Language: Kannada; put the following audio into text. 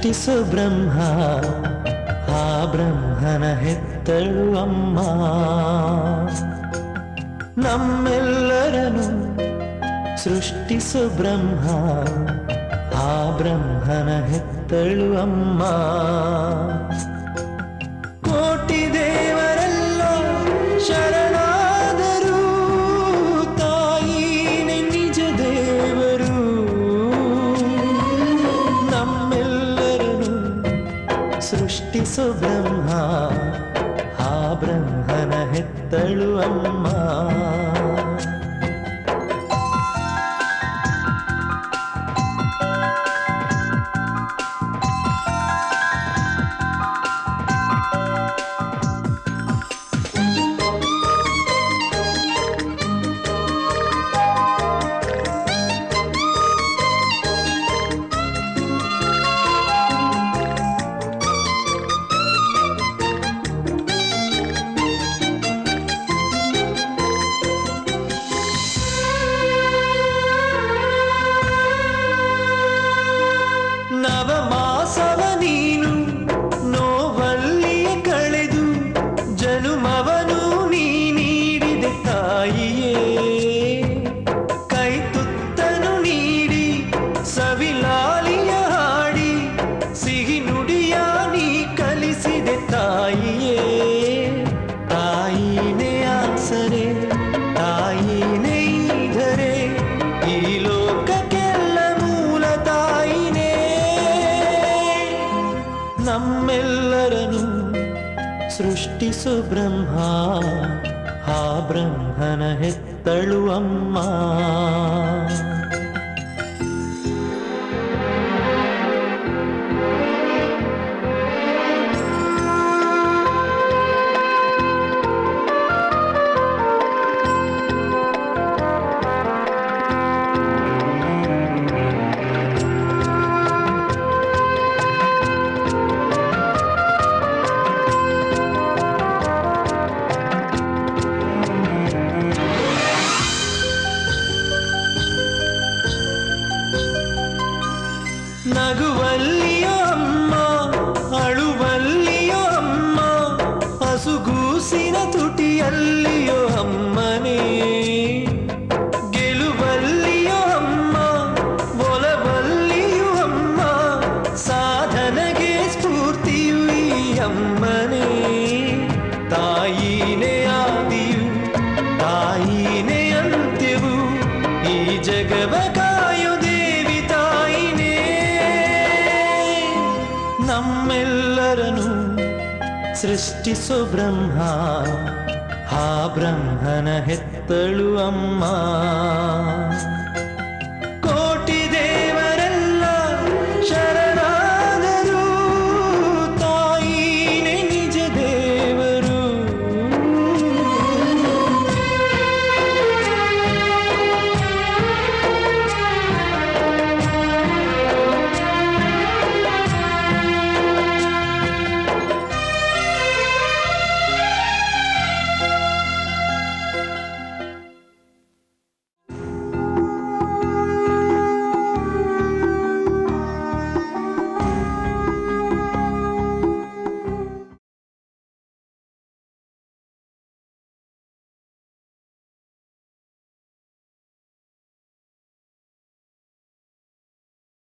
ಸೃಷ್ಟಿಸು ಬ್ರಹ್ಮ ಆ ಬ್ರಹ್ಮನ ಹೆತ್ತಳು ಅಮ್ಮ ನಮ್ಮೆಲ್ಲರನು ಸೃಷ್ಟಿಸು ಬ್ರಹ್ಮ ಆ ಬ್ರಹ್ಮನ ಹೆತ್ತಳು ಅಮ್ಮ ಕೋಟಿ ದೇವರೆಲ್ಲ ಶರಣಾದರು ತಾಯಿನೇ ನಿಜ ದೇವರು ನಮ್ಮೆಲ್ಲರನು ಸೃಷ್ಟಿಸು ಬ್ರಹ್ಮ ಆ ಬ್ರಹ್ಮನ ಹೆತ್ತಳು ಅಮ್ಮ ನವಮಾಸವ ನೀನು ನೋವಲ್ಲಿಯ ಕಳೆದು ಜನುಮವನು ನೀ ನೀಡಿದೆ ತಾಯಿಯೇ ಕೈ ತುತ್ತನು ನೀಡಿ ಸವಿಲಾಲಿಯ ಹಾಡಿ ಸಿಹಿ ನುಡಿಯ ನೀ ಕಲಿಸಿದೆ ತಾಯಿಯೇ ತಾಯಿನೇ ಆಸರೆ ತಾಯಿನೇ ಈಧರೆ ಈ ಲೋಕಕ್ಕೆಲ್ಲ ಮೂಲ ತಾಯಿನೇ ನಮ್ಮೆಲ್ಲರನು ಸೃಷ್ಟಿಸು ಬ್ರಹ್ಮ ಆ ಬ್ರಹ್ಮನ ಹೆತ್ತಳು ಅಮ್ಮ ನಗುವಲ್ಲಿಯೋ ಅಮ್ಮ ಅಳುವಲ್ಲಿಯೋ ಅಮ್ಮ ಹಸುಗೂಸಿನ ತುಟಿಯಲ್ಲಿಯೋ ಅಮ್ಮನೇ ಗೆಲುವಲ್ಲಿಯೋ ಅಮ್ಮ ಒಲವಲ್ಲಿಯೂ ಅಮ್ಮ ಸಾಧನೆಗೆ ಸ್ಫೂರ್ತಿಯು ಈ ಅಮ್ಮನೇ ತಾಯಿನೇ ಆದಿಯು ತಾಯಿನೇ ಅಂತ್ಯವು ಈ ಜಗವ ಕಾಯು ದೇವಿ ತಾಯಿನೇ ನಮ್ಮೆಲ್ಲರನು ಸೃಷ್ಟಿಸು ಬ್ರಹ್ಮ ಆ ಬ್ರಹ್ಮನ ಹೆತ್ತಳು ಅಮ್ಮ